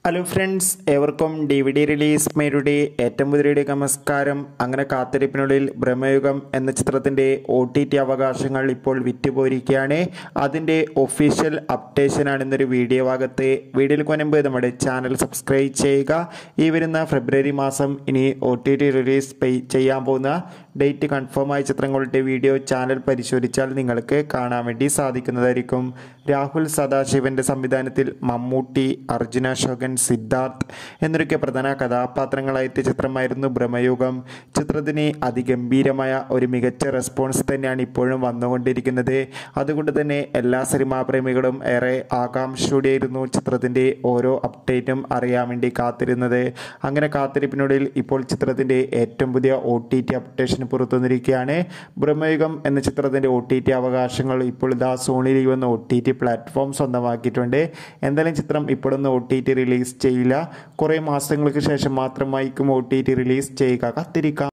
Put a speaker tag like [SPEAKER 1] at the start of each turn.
[SPEAKER 1] hello friends ഏവർക്കും D V D release മേരുടെ ഏറ്റവും പുതിയ നമസ്കാരം അങ്ങനെ കാത്തിരിപ്പിനുള്ളിൽ ബ്രഹ്മയുഗം എന്ന ചിത്രത്തിൻ്റെ ഒ ടി ടി അവകാശങ്ങൾ ഇപ്പോൾ വിറ്റുപോയിരിക്കുകയാണ് അതിൻ്റെ ഒഫീഷ്യൽ അപ്ഡേഷനാണ് ഇന്നൊരു വീഡിയോ ഭാഗത്ത് വീഡിയോയിൽ മുൻപ് നമ്മുടെ ചാനൽ സബ്സ്ക്രൈബ് ചെയ്യുക ഈ വരുന്ന ഫെബ്രുവരി മാസം ഇനി ഒ ടി ടി റിലീസ് ചെയ്യാൻ പോകുന്ന ഡേറ്റ് കൺഫേം ആയ ചിത്രങ്ങളുടെ വീഡിയോ ചാനൽ പരിശോധിച്ചാൽ നിങ്ങൾക്ക് കാണാൻ വേണ്ടി സാധിക്കുന്നതായിരിക്കും രാഹുൽ സദാശിവന്റെ സംവിധാനത്തിൽ മമ്മൂട്ടി അർജുന അശോകൻ സിദ്ധാർത്ഥ് എന്നൊക്കെ പ്രധാന കഥാപാത്രങ്ങളായ എത്തിയ ചിത്രമായിരുന്നു ബ്രഹ്മയുഗം ചിത്രത്തിന് അതിഗംഭീരമായ ഒരു മികച്ച റെസ്പോൺസ് തന്നെയാണ് ഇപ്പോഴും വന്നുകൊണ്ടിരിക്കുന്നത് അതുകൊണ്ട് തന്നെ എല്ലാ സിനിമാ പ്രേമികളും ഏറെ ആകാംക്ഷയോടെയായിരുന്നു ചിത്രത്തിൻ്റെ ഓരോ അപ്ഡേറ്റും അറിയാൻ വേണ്ടി കാത്തിരുന്നത് അങ്ങനെ കാത്തിരിപ്പിനുള്ളിൽ ഇപ്പോൾ ചിത്രത്തിൻ്റെ ഏറ്റവും പുതിയ ഒ ടി ടി അപ്ഡേഷൻ പുറത്തു വന്നിരിക്കുകയാണ് ബ്രഹ്മയുഗം എന്ന ചിത്രത്തിൻ്റെ ഒ ടി ടി അവകാശങ്ങൾ ഇപ്പോൾ ഇതാ സോണി ലീവ് എന്ന ഒ ടി ടി പ്ലാറ്റ്ഫോം സ്വന്തമാക്കിയിട്ടുണ്ട് എന്തായാലും ചിത്രം ഇപ്പോഴൊന്നും ഒ ടി ടി റിലീസ് ചെയ്യില്ല കുറേ മാസങ്ങൾക്ക് ശേഷം മാത്രമായിരിക്കും ഒ ടി ടി റിലീസ് ചെയ്യുക കാത്തിരിക്കാം